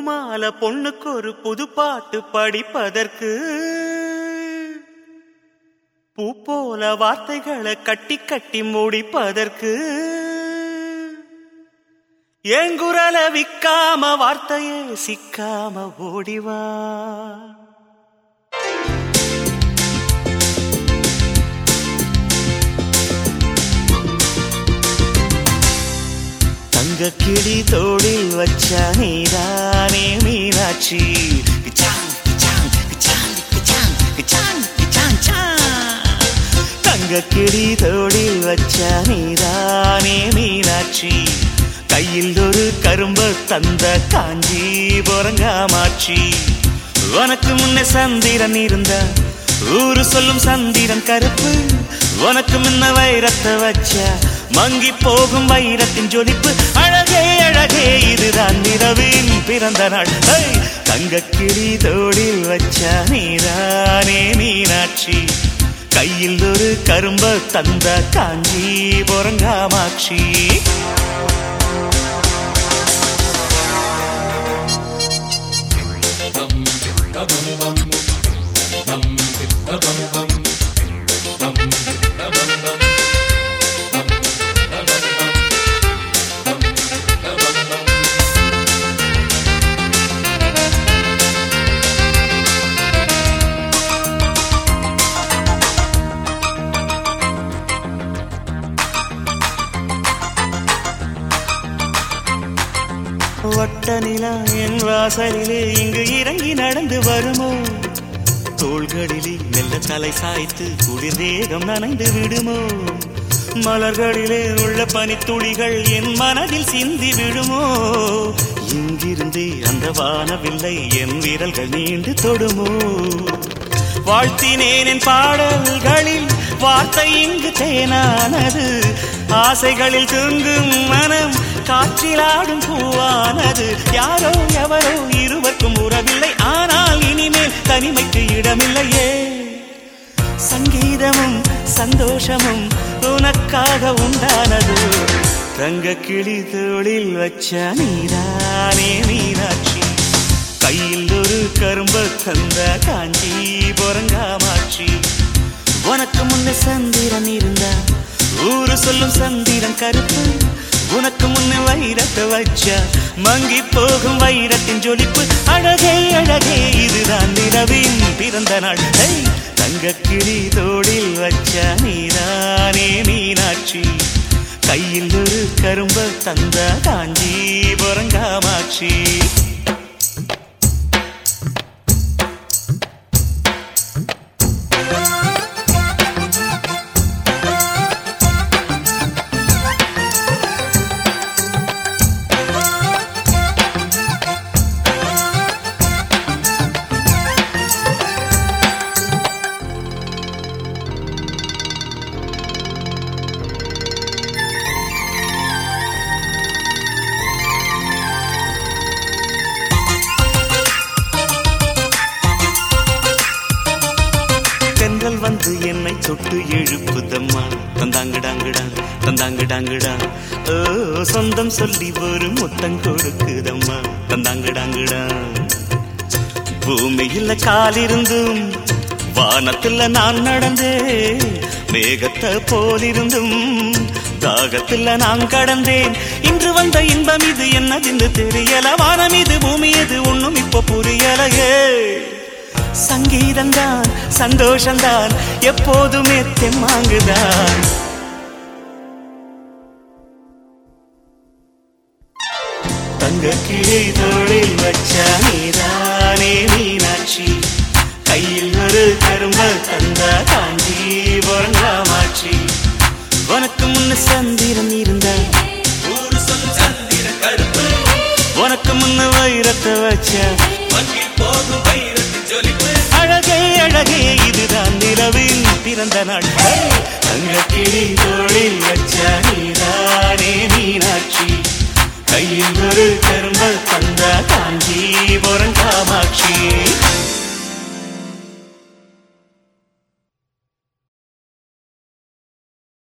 பூமால பொண்ணுக்கு ஒரு புது பாட்டு படிப்பதற்கு பூ போல வார்த்தைகளை கட்டி கட்டி முடிப்பதற்கு ஏங்குரல விக்காம வார்த்தையே சிக்காம ஓடிவா தங்க கிளி தோளில் வச்ச நீதானே மீனாட்சி கிச்சாங், கிச்சாங், கிச்சாங், கிச்சாங், கிச்சாங், கிச்சாங், சாங். தங்க கிளி தோளில் வச்ச நீதானே மீனாட்சி கையில் ஒரு கரும்பு தந்த காஞ்சி பொறங்காமாட்சி உனக்கு முன்ன சந்திரன் இருந்த ஊரு சொல்லும் சந்திரன் கருப்பு உனக்கு முன்ன வைரத்தை வச்ச மங்கி போகும் வைரத்தின் ஜொலிப்பு அழகே அழகே இதுதான் நிலவின் பிறந்த நாள் ஹை! தங்கக் கிளி தோளில் வச்ச நீதானே மீனாட்சி கையில் ஒரு கரும்ப தந்த காஞ்சி பொறங்காமாட்சி வட்ட நிலா என் வாசலிலே இங்கு இறங்கி நடந்து வருமோ தோள்களிலே மெல்ல தலை சாய்த்து குளிர் தேகம் நனைந்து விடுமோ மலர்களிலே உள்ள பனித்துளிகள் என் மனதில் சிந்தி விடுமோ இங்கிருந்தே அந்த வானவில்லை என் விரல்கள் நீண்டு தொடுமோ வாழ்த்தினேன் என் பாடல்களில் வார்த்தை இங்கு தேனானது ஆசைகளில் தூங்கும் மனம் காற்றிலாடும் பூவானது யாரோ எவரோ இருவருக்கும் உறவில்லை ஆனால் இனிமேல் தனிமைக்கு இடமில்லையே சங்கீதமும் சந்தோஷமும் உனக்காக உண்டானது தங்க கிளி தோளில் வச்ச நீதானே மீனாட்சி கையில் ஒரு கரும்பு தந்த காஞ்சி பொறங்காமாட்சி உனக்கு முன்ன சந்திரன் இருந்தா ஊரு சொல்லும் சந்திரன் கருப்பு உனக்கு முன்ன வைரத்தை வச்ச மங்கி போகும் வைரத்தின் ஜொலிப்பு அழகே அழகே இதுதான் நிலவின் பிறந்த நாள் ஹை! தங்கக் கிளி தோளில் வச்ச நீதானே மீனாட்சி கையில் ஒரு கரும்பு தந்த காஞ்சி பொறங்காமாட்சி தென்றல் வந்து என்னை தொட்டு எழுப்புதம்மா தந்தாங்கடாங்கடா தந்தாங்கடாங்கடா ஓ சொந்தம் சொல்லி ஒரு முத்தம் கொடுக்குதம்மா தந்தாங்கடாங்கடா பூமியில காலிருந்தும் வானத்துல நான் நடந்தே மேகத்தை போலிருந்தும் தாகத்துல நான் கடந்தேன் இன்று வந்த இன்பம் இது என்னதுன்னு தெரியல வானம் இது பூமி இது ஒண்ணும் இப்போ புரியலையே சங்கீதம்தான் சந்தோஷம்தான் எப்போதுமே தெம்மாங்குதான் தங்க கிளி தோளில் வச்ச நீதானே மீனாட்சி கையில் ஒரு கரும்ப தந்த காஞ்சி பொறங்காமாட்சி உனக்கு முன்ன சந்திரன் இருந்த ஊரு சொல்லும் சந்திரன் கருப்பு உனக்கு முன்ன வைரத்தை வச்ச அழகே அழகே இதுதான் நிலவின் பிறந்த நாள் தங்க கிளி தோளில் வச்ச நீதானே மீனாட்சி கையில் ஒரு கரும்பல் தந்த காஞ்சி பொறங்காமாட்சி